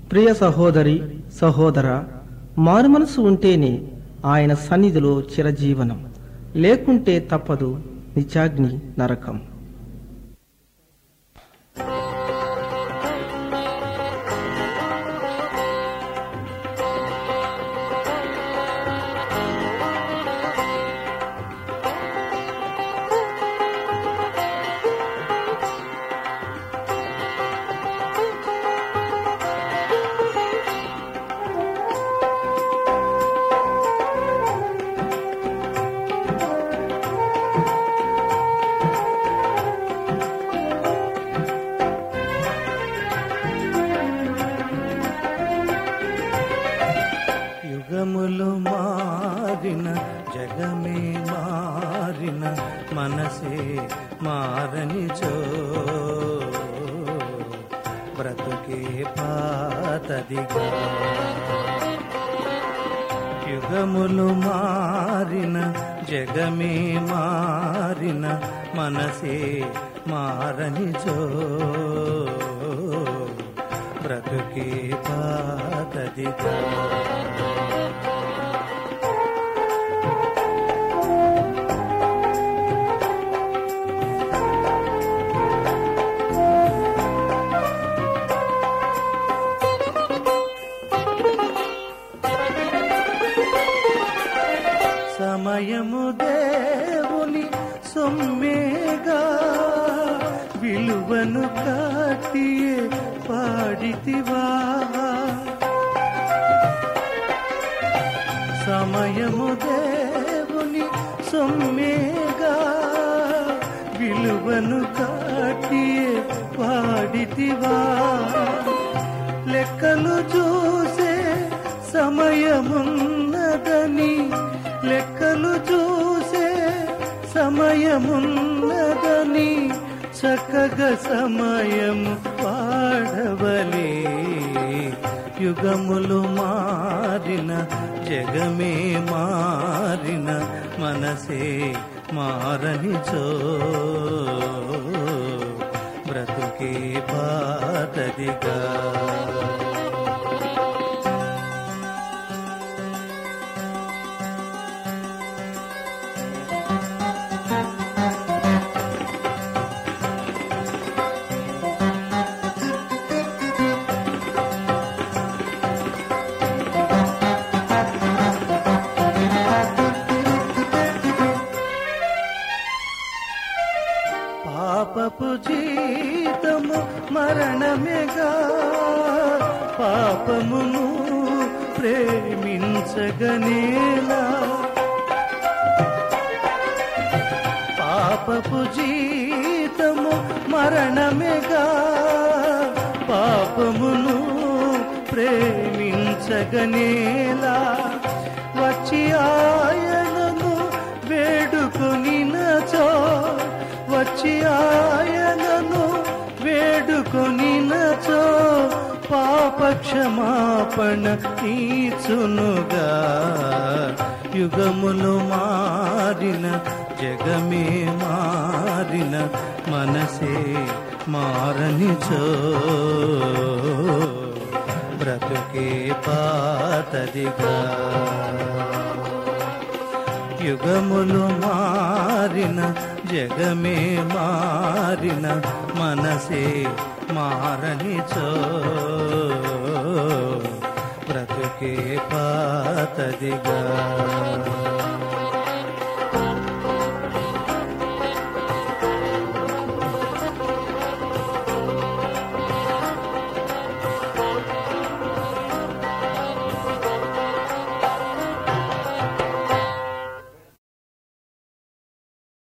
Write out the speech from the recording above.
ప్రియ సహోదరి సహోదర మారుమనసు ఉంటేనే ఆయన సన్నిధిలో చిరజీవనం లేకుంటే తప్పదు నిత్యాగ్ని నరకం యుగములు మారిన జగమే మారిన మనసే మారనిచో బ్రతుకే పాతదిగా యుగములు మారిన జగమే మారిన మనసే మారనిచో బ్రతుకే పాతదిగా సమయము దేవుని సొమ్మేగా విలువను కాటియే పాడితివా సమయము దేవుని సొమ్మేగా విలువను కాటియే పాడితివా లెక్కలు చూసే సమయమున్నదని లెక్కలు చూసే సమయమున్నదని చక్కగా సమయము పాడవలే యుగములు మారిన జగమే మారిన మనసే మారనిచో బ్రతుకే పాతదిగా పాపపు జీతము మరణమేగా పాపమును ప్రేమించగనేలా పాపపు జీతము మరణమేగా పాపమును ప్రేమించగనేలా వచ్చి ఆయనను వేడుకొనినచో వచ్చి ఆయనను వేడుకొనినచో పాప క్షమాపణ తీర్చునుగా యుగములు మారిన జగమే మారిన మనసే మారనిచో బ్రతుకే పాతదిగా యుగములు మారిన జగమే మారిన మనసే మారనిచో బ్రతుకే పాతదిగా